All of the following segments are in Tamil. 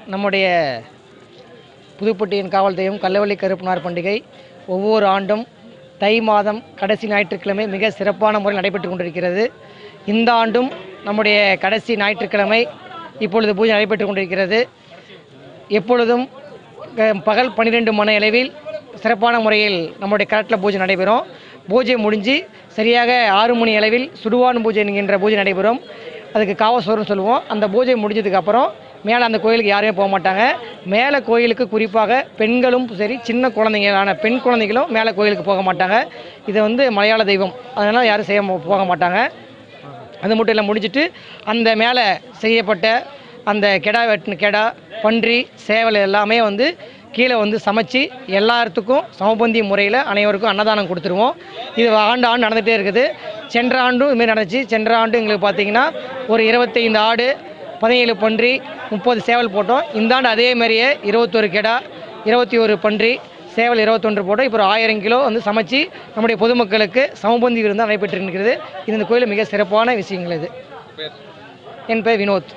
நம்முடைய புதுப்பட்டியின் காவல் தெய்வம் கல்லவள்ளி கருப்பனார் பண்டிகை ஒவ்வொரு ஆண்டும் தை மாதம் கடைசி ஞாயிற்றுக்கிழமை மிக சிறப்பான முறையில் நடைபெற்று கொண்டிருக்கிறது இந்த ஆண்டும் நம்முடைய கடைசி ஞாயிற்றுக்கிழமை இப்பொழுது பூஜை நடைபெற்று கொண்டிருக்கிறது எப்பொழுதும் அஹ், பகல் பன்னிரெண்டு மணி அளவில் சிறப்பான முறையில் நம்முடைய கரெக்டில் பூஜை நடைபெறும் பூஜை முடிஞ்சு சரியாக ஆறு மணி அளவில் சுடுவான் பூஜை என்கின்ற பூஜை நடைபெறும் அதுக்கு காவசோறுன்னு சொல்லுவோம் அந்த பூஜை முடிஞ்சதுக்கு அப்புறம் மேலே அந்த கோயிலுக்கு யாருமே போக மாட்டாங்க மேலே கோயிலுக்கு குறிப்பாக பெண்களும் சரி சின்ன குழந்தைங்களான பெண் குழந்தைகளும் மேலே கோயிலுக்கு போக மாட்டாங்க இது வந்து மலையாள தெய்வம் அதனால் யாரும் செய்ய மோ- போக மாட்டாங்க அது மட்டும் இல்லை முடிஞ்சிட்டு அந்த மேலே செய்யப்பட்ட அந்த கெடா வெட்டின கெடா பன்றி சேவல் எல்லாமே வந்து கீழே வந்து சமைச்சு எல்லாத்துக்கும் சமபந்தி முறையில் அனைவருக்கும் அன்னதானம் கொடுத்துருவோம் இது ஆண்டு ஆண்டு நடந்துகிட்டே இருக்குது சென்ற ஆண்டும் இதுமாரி நடந்துச்சு சென்ற ஆண்டு எங்களுக்கு பார்த்தீங்கன்னா ஒரு இருபத்தைந்து ஆடு பதினேழு பன்றி முப்பது சேவல் போட்டோம் இந்த ஆண்டு அதே மாதிரியே இருபத்தொரு கெடா இருபத்தி ஒரு பன்றி சேவல் இருபத்தொன்று போட்டோம் இப்போ ஒரு ஆயிரம் கிலோ வந்து சமைச்சு நம்முடைய பொதுமக்களுக்கு சமபந்தி விருந்து நடைபெற்று இருக்கிறது இது இந்த கோயிலில் மிக சிறப்பான விஷயங்கள் இது என் பேர் வினோத்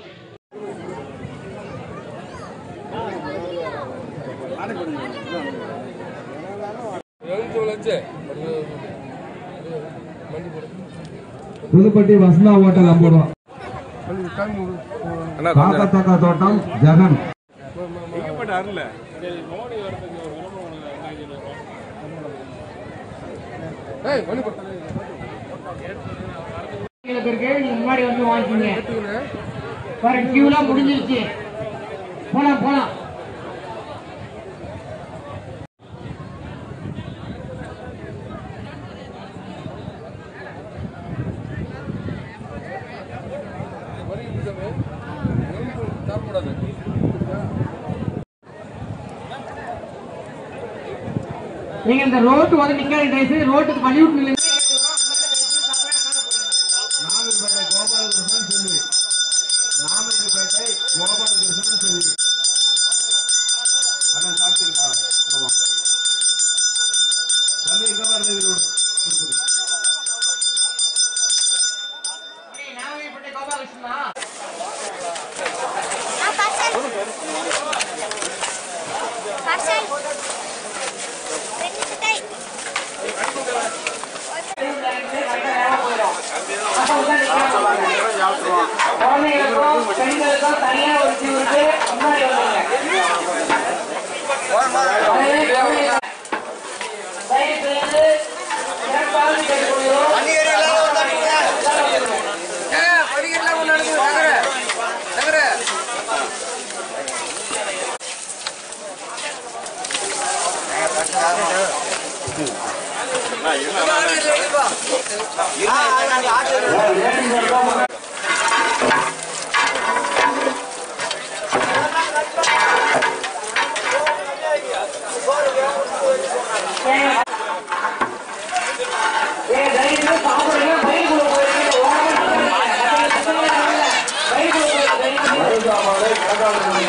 புதுப்பட்டி வசந்தா ஹோட்டல் அம்போடுவோம் காக்கத்தக்கா தோட்டம் ஜெகன் முன்னாடி வந்து வாங்கிக்கிங்க பாரு கியூலாம் முடிஞ்சிருச்சு போலாம் போலாம் நீங்க இந்த ரோட்டு வந்து நிக்காதீங்க தயவு செய்து ரோட்டுக்கு வழி விட்டு நில்லுங்க. நாமல்பேட்டை கோபாலகிருஷ்ணன் செல்வி நாமல்பேட்டை கோபாலகிருஷ்ணன் செல்வி அண்ணா சாப்பிட்டீங்களா ஆமா தம்பி இங்க பாருங்க இது ஒரு- ஒரு- நாகப்பட்டினம் கோபாலகிருஷ்ணனா பார்சல் ரெண்டு மிட்டாய் குழந்தைகளுக்கும் பெண்களுக்கும் தனியா ஒரு queue இருக்கு முன்னாடி வந்துருங்க தயவு செய்து சிறப்பாக கேட்டுக்கொள்கிறோம். ஏய், தயவு செய்து சாப்பிடுங்க. பைக்குள்ள போயிருங்க. ஓரமா நில்லுங்க. பைக்குள்ள போயிருங்க.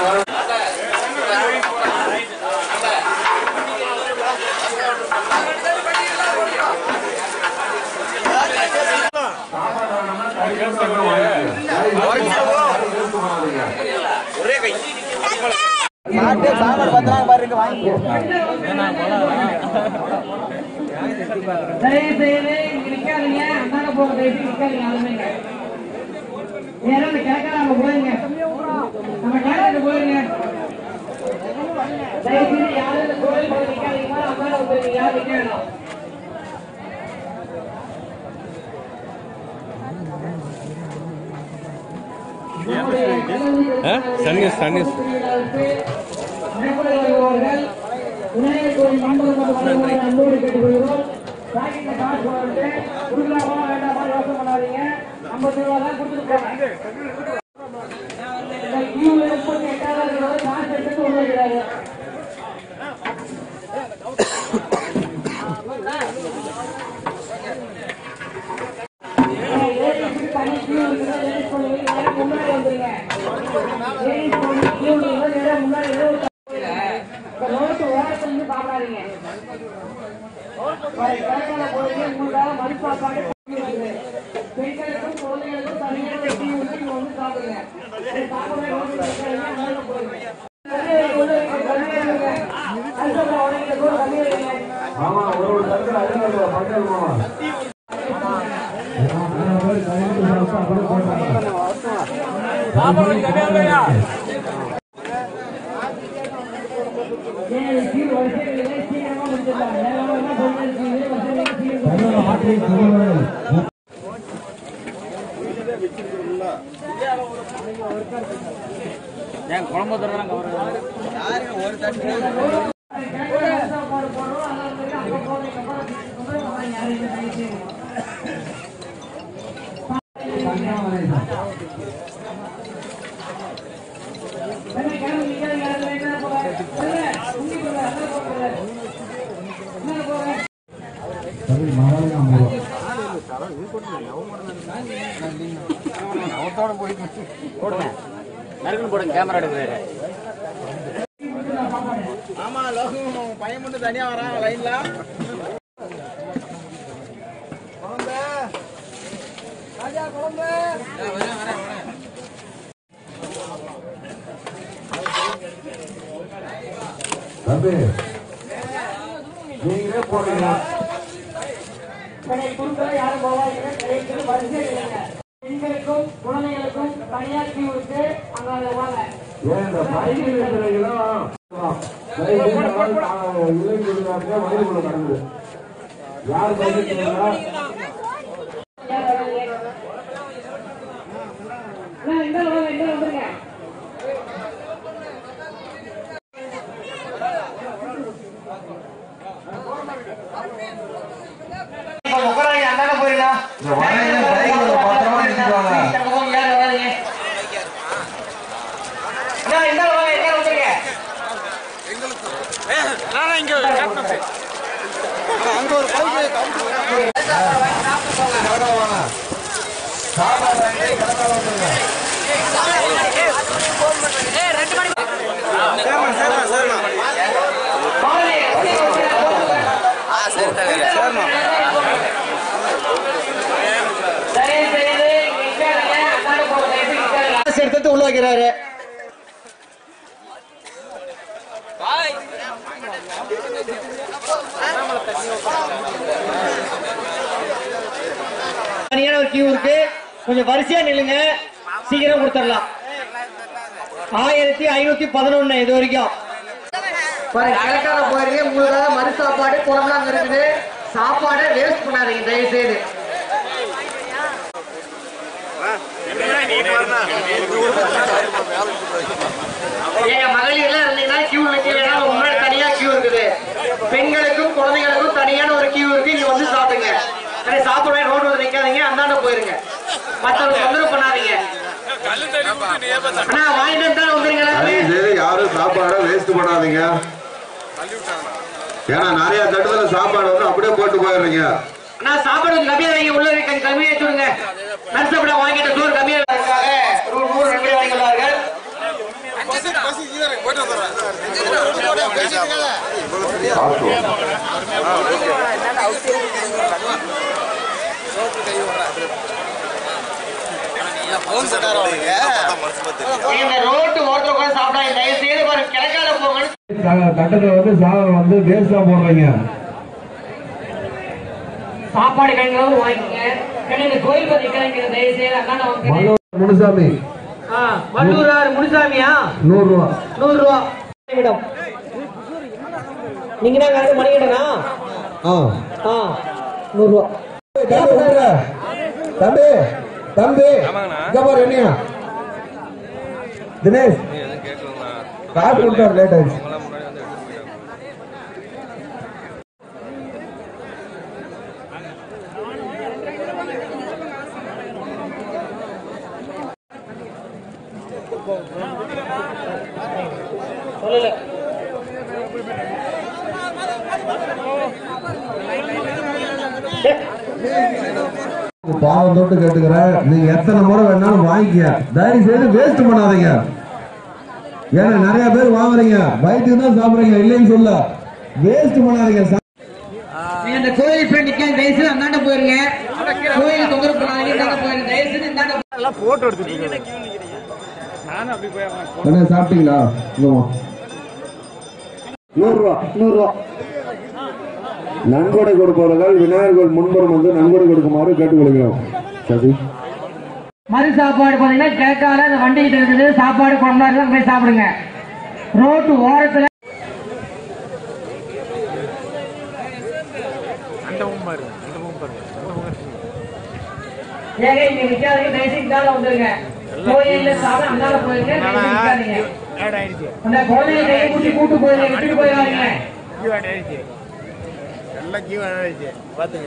தயவு செய்து இங்க நிக்காதீங்க அந்தாண்ட போக தயவு செய்து நிக்காதீங்க யாருமே இங்க. நேரா இந்த கிழக்கால நம்ம போயிருங்க நம்ம கிழக்கு போயிருங்க தயவு செய்து யாரும் இந்த கோயில் பக்கம் நிக்காதீங்க அந்தாண்ட வந்துருங்க யாரும் நிக்க வேணாம் சன்னிஸ் சன்னிஸ் அவர்கள் விநாயகர் கோயில் மண்டபம் வருமாறு அன்போடு கேட்டுக்கொள்கிறோம் பாக்கெட்ல காசு போட்டு கொடுக்கலாமா வேண்டாமா யோசனை பண்ணாதீங்க ஐம்பது ரூபா தான் கொடுத்துட்டு போங்க இந்த queueல முப்பத்தி எட்டாவது இருக்கிறவர் காசு எடுத்துட்டு உள்ள வைக்கிறாரு. லேடிஸ்க்கு தனி queue இருக்குது. லேடிஸ் பொண்ணுங்க நேரா முன்னாடி வந்துருங்க. லேடிஸ் பொண்ணு queue இருக்குது. நேரா முன்னாடி வந்து இந்த ரோட்டு ஓரத்துல இருந்து பாக்காதீங்க கிழக்கால போறீங்க உங்களுக்காக மண் சாப்பாடு இருக்குது. பெண்களுக்கும் குழந்தைகளுக்கும் தனியாக டீ ஊற்றி இங்க வந்து சாப்பிடுங்க சாப்பிடுற ரோட்டு போயிருங்க மஞ்சள் மாமா நிறைய பேர் கையெழுத்து சாப்பிட்டு அப்படியே போட்டாங்க தமிழக ஆற்றின் திருவள்ளுவர் தமிழ் மகாலிங்கம் நறுக்குன்னு போடுங்க கேமரா எடுக்கிறாரு தம்பி நீங்களே போடுங்க பெண்களுக்கும் குழந்தைகளுக்கும் தனியார் கியூவுக்கு அங்க வாங்க ஏன் இந்த பைக்கில் இருக்கிறவங்களும் இல்லை கொடுக்காங்க வயலுக்குள்ள கடந்து யார் பைக்கில் இந்த வாங்க இந்த வந்துருங்க இந்த வயலில் பைக்கில் பத்திரமா நிறுத்திக்குவாங்க எடுத்து உள்ள வைக்கிறாரு தனியான ஒரு கியூ இருக்கு கொஞ்சம் வரிசையா நில்லுங்க சீக்கிரம் கொடுத்துடலாம் ஆயிரத்தி ஐநூத்தி பதினொன்னு இது வரைக்கும் பாருங்க கரெக்டான போயிருங்க உங்களுக்காக மறு சாப்பாடு குழம்புலாம் அங்க இருக்குது சாப்பாடை வேஸ்ட் பண்ணாதீங்க தயவு செய்து ஏங்க மகளிர்லாம் இருந்தீங்கன்னா கியூ நிக்கிறீங்கன்னா முன்னாடி தனியா கியூ இருக்குது பெண்களுக்கும் குழந்தைகளுக்கும் தனியான ஒரு கியூ இருக்கு இங்க வந்து சாப்பிடுங்க சரி சாப்பிடுவேன் ரோடு வந்து நிக்காதீங்க அந்தாண்ட போயிருங்க மத்தவங்க தொந்தரவு பண்ணாதீங்க அண்ணா வாங்கிட்டு இருந்தாலும் வந்துருங்களா தயவு செய்து யாரும் சாப்பாடை வேஸ்ட் பண்ணாதீங்க ஏன்னா நிறைய தட்டுல சாப்பாடு வந்து அப்படியே போட்டு போயிடுறீங்க அண்ணா சாப்பாடு கொஞ்சம் கம்மியா வைங்க உள்ள இருக்க கொஞ்சம் கம்மியா வச்சுடுங்க நரிசப்பட வாங்கிட்ட சோறு கம்மியா இருக்காங்க நூறு நூறு ரெண்டு வாங்கிக்கிறார்கள் இந்த ரோட்டு ஓரத்துல உட்கார்ந்து சாப்பிடாங்க தயவு செய்து பாருங்க கிழக்கால போங்கன்னு தட்டத்துல வந்து சாதம் வந்து வேஸ்டா போடுறீங்க சாப்பாடு கிடைக்கிறது வாங்கிக்கோங்க கிடையாது கோயில் பத்தி கிடைக்கிற தயவு செய்து அண்ணா வாங்க மல்லூர் முனுசாமி வள்ளூரார் முனுசாமியா நூறு ரூபா நூறு ரூபா மணியிடம் நீங்க தான் கரெக்ட் மணியிடனா ஆ ஆ நூறு ரூபா தம்பி விட்டுரு. தம்பி தம்பி இங்க பாரு என்னையா தினேஷ் காசு கொடுத்தாரு லேட் ஆயிடுச்சு சொல்லல பாவம் தொட்டு கேட்டுக்கிறேன் நீங்க எத்தனை முறை வேணாலும் வாங்கிக்க தயவு செய்து வேஸ்ட் பண்ணாதீங்க ஏன்னா நிறைய பேர் வாங்குறீங்க வயிற்றுக்கு தான் சாப்பிடுறீங்க இல்லைன்னு சொல்ல வேஸ்ட் பண்ணாதீங்க சா- நீங்க அந்த கோயில் போய் நிக்க தயவு செய்து அந்தாண்ட போயிருங்க கோயில் தொந்தரவு பண்ணாதீங்க இந்தாண்ட போயிருங்க தயவு செய்து இந்தாண்ட என்ன சாப்பிட்டீங்களா இங்க வா. நூறு ரூபா நூறு ரூபா நன்கொடை கொடுப்பவர்கள் விநாயகர் கோயில் முன்புறம் வந்து நன்கொடை கொடுக்குமாறு கேட்டுக்கொள்கிறோம் சசி மறு சாப்பாடு பார்த்தீங்கன்னா கேட்காத அந்த வண்டிகிட்ட இருக்குது சாப்பாடு குழம்பா இருந்தா போய் சாப்பிடுங்க ரோட்டு ஓரத்துல ஏங்க இங்க நிக்காதீங்க தயவுசெய்து இந்தால வந்துருங்க கோயில்ல சாப்பிட அந்தால போயிருங்க தயவுசெய்து நிக்காதீங்க அந்த குழந்தைய கையை கூட்டி கூட்டு போயிருங்க விட்டுட்டு போயிடாதீங்க எல்லாம் கீழே ஆயிடுச்சு பாத்துங்க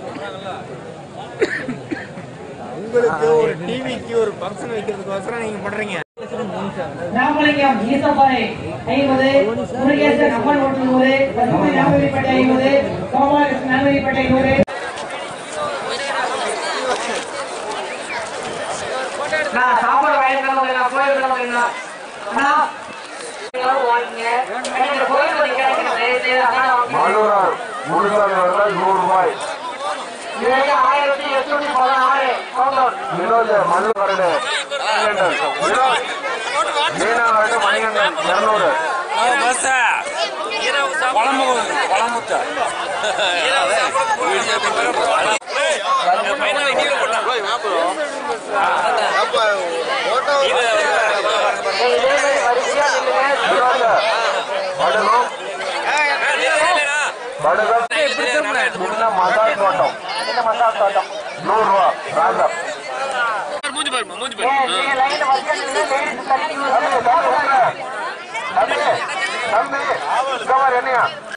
உங்களுக்கு ஒரு டிவிக்கு ஒரு ஃபங்க்ஷன் வைக்கிறதுக்கோசரம் நீங்க பண்றீங்க ராமலிங்கம் ஈசப்பாறை ஐம்பது முருகேசன் அம்மன் ஓட்டு நூறு பசுமை ஞாபகப்பேட்டை ஐம்பது கோபாலகிருஷ்ணன் ஞாபகப்பேட்டை நூறு நான் சாப்பாடு வாங்கிக்கலாம் நான் கோயிலுக்கு வாங்கிக்கலாம் அண்ணா எல்லாரும் வாங்கிங்க நீங்க கோயிலுக்கு நிக்காதீங்க தயவு செய்து அண்ணா வாங்க மாணவரார் முழுசாமி அவர்கள் நூறு ரூபாய் இது ஆயிரத்தி எட்நூத்தி பதினாறு கவுண்டர் வினோஜ் மல்லு மீனாவது மணிகண்டன் இருநூறு வரிசையா நில்லுங்க படுகம் படுகம் சின்ன மசால் தோட்டம் நூறு ரூபா ராஜா ஏன் நீங்க லைன்ல வரிசையா நில்லுங்க லேடிஸ் தள்ளி நில்லுங்க. தம்பி தம்பி இந்த மாதிரி என்னையா